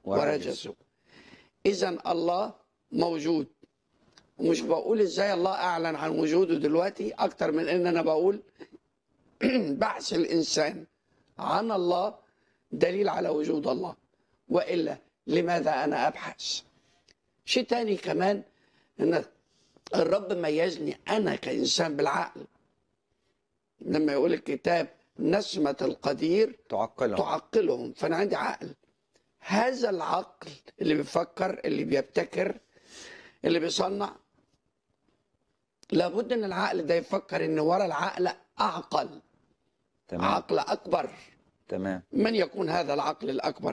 ورجسوا اذا الله موجود ومش بقول ازاي الله اعلن عن وجوده دلوقتي اكتر من ان انا بقول بحث الانسان عن الله دليل على وجود الله والا لماذا انا ابحث شيء تاني كمان ان الرب ميزني انا كانسان بالعقل لما يقول الكتاب نسمة القدير تعقلهم تعقلهم فانا عندي عقل هذا العقل اللي بيفكر اللي بيبتكر اللي بيصنع لابد ان العقل ده يفكر ان ورا العقل اعقل تمام عقل اكبر تمام من يكون هذا العقل الاكبر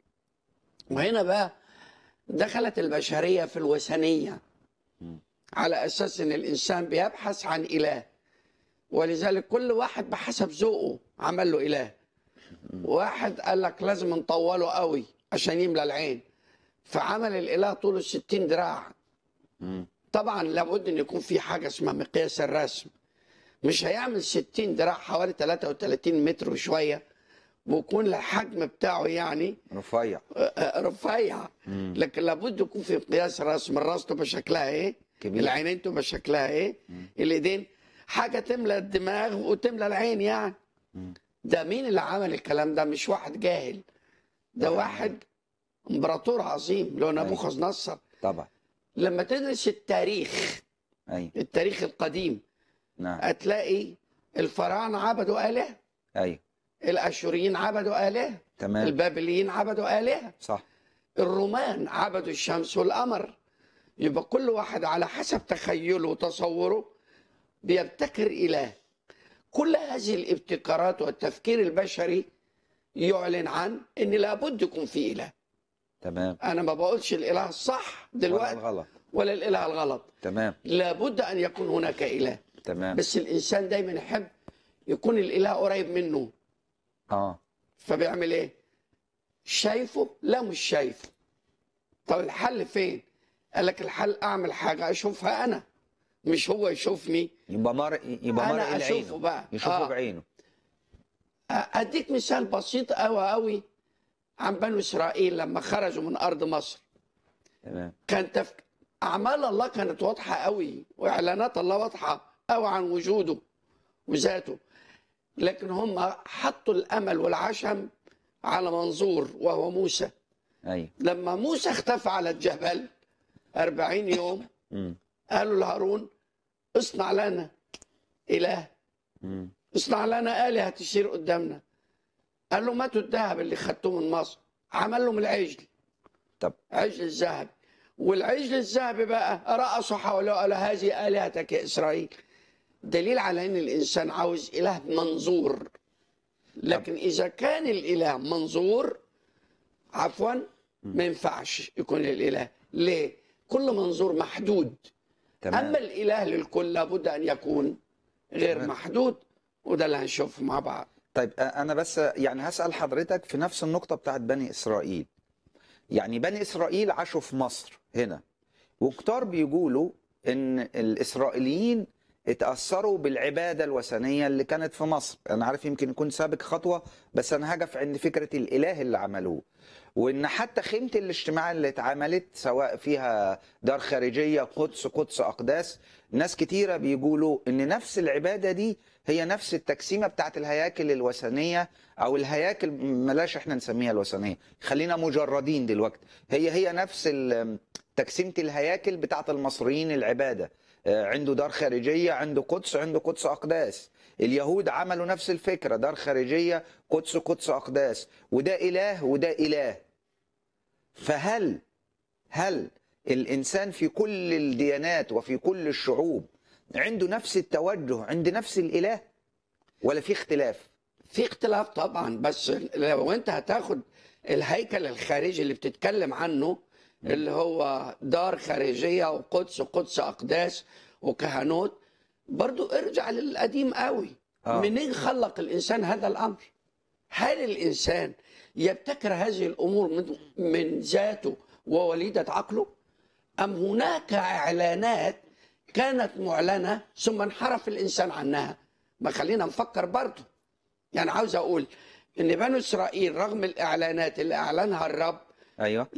وهنا بقى دخلت البشريه في الوثنيه على اساس ان الانسان بيبحث عن اله ولذلك كل واحد بحسب ذوقه عمل له اله واحد قال لك لازم نطوله قوي عشان يملى العين فعمل الاله طوله 60 دراع مم. طبعا لابد ان يكون في حاجه اسمها مقياس الرسم مش هيعمل 60 دراع حوالي 33 متر وشويه ويكون الحجم بتاعه يعني رفيع آه، رفيع مم. لكن لابد يكون في مقياس الرسم الراس تبقى شكلها ايه كبير العينين تبقى شكلها ايه الايدين حاجه تملى الدماغ وتملى العين يعني مم. ده مين اللي عمل الكلام ده مش واحد جاهل ده واحد امبراطور عظيم اللي هو نبوخذ نصر طبعا لما تدرس التاريخ ايوه التاريخ القديم نعم هتلاقي الفراعنه عبدوا الهه ايوه الاشوريين عبدوا الهه تمام البابليين عبدوا الهه صح الرومان عبدوا الشمس والقمر يبقى كل واحد على حسب تخيله وتصوره بيبتكر إله كل هذه الابتكارات والتفكير البشري يعلن عن ان لابد يكون في اله تمام انا ما بقولش الاله الصح ولا دلوقتي الغلط ولا الاله الغلط تمام لابد ان يكون هناك اله تمام بس الانسان دايما يحب يكون الاله قريب منه اه فبيعمل ايه شايفه لا مش شايفه طب الحل فين قال لك الحل اعمل حاجه اشوفها انا مش هو يشوفني يبقى مر يبقى أنا مرء أشوفه العين بقى. يشوفه آه. بعينه اديك مثال بسيط قوي قوي عن بنو اسرائيل لما خرجوا من ارض مصر تمام كان تفك... اعمال الله كانت واضحه قوي واعلانات الله واضحه قوي عن وجوده وذاته لكن هم حطوا الامل والعشم على منظور وهو موسى ايوه لما موسى اختفى على الجبل أربعين يوم امم قالوا لهارون اصنع لنا إله امم اصنع لنا آلهة تسير قدامنا قال له ماتوا الذهب اللي خدتوه من مصر عمل لهم العجل طب عجل الذهب والعجل الذهبي بقى رقصوا حوله قال هذه آلهتك يا إسرائيل دليل على أن الإنسان عاوز إله منظور لكن إذا كان الإله منظور عفوا ما ينفعش يكون الإله ليه؟ كل منظور محدود تمام أما الإله للكل لابد أن يكون غير تمام. محدود وده اللي هنشوفه مع بعض طيب أ- انا بس يعني هسأل حضرتك في نفس النقطة بتاعت بني اسرائيل يعني بني اسرائيل عاشوا في مصر هنا وكتار بيقولوا ان الاسرائيليين اتأثروا بالعبادة الوثنية اللي كانت في مصر انا عارف يمكن يكون سابق خطوة بس انا هقف عند فكرة الاله اللي عملوه وان حتى خيمة الاجتماع اللي اتعملت سواء فيها دار خارجية قدس قدس اقداس ناس كتيرة بيقولوا ان نفس العبادة دي هي نفس التقسيمة بتاعت الهياكل الوثنية او الهياكل ملاش احنا نسميها الوثنية خلينا مجردين دلوقتي هي هي نفس ال- تقسيمة الهياكل بتاعت المصريين العبادة آه، عنده دار خارجية عنده قدس عنده قدس أقداس اليهود عملوا نفس الفكرة دار خارجية قدس قدس أقداس وده إله وده إله فهل هل الإنسان في كل الديانات وفي كل الشعوب عنده نفس التوجه عند نفس الإله ولا في اختلاف في اختلاف طبعا بس لو انت هتاخد الهيكل الخارجي اللي بتتكلم عنه اللي هو دار خارجية وقدس قدس أقداس وكهنوت برضو ارجع للقديم قوي آه. منين خلق الإنسان هذا الأمر هل الإنسان يبتكر هذه الأمور من, من ذاته ووليدة عقله أم هناك إعلانات كانت معلنة ثم انحرف الإنسان عنها ما خلينا نفكر برضه يعني عاوز أقول إن بنو إسرائيل رغم الإعلانات اللي أعلنها الرب ايوه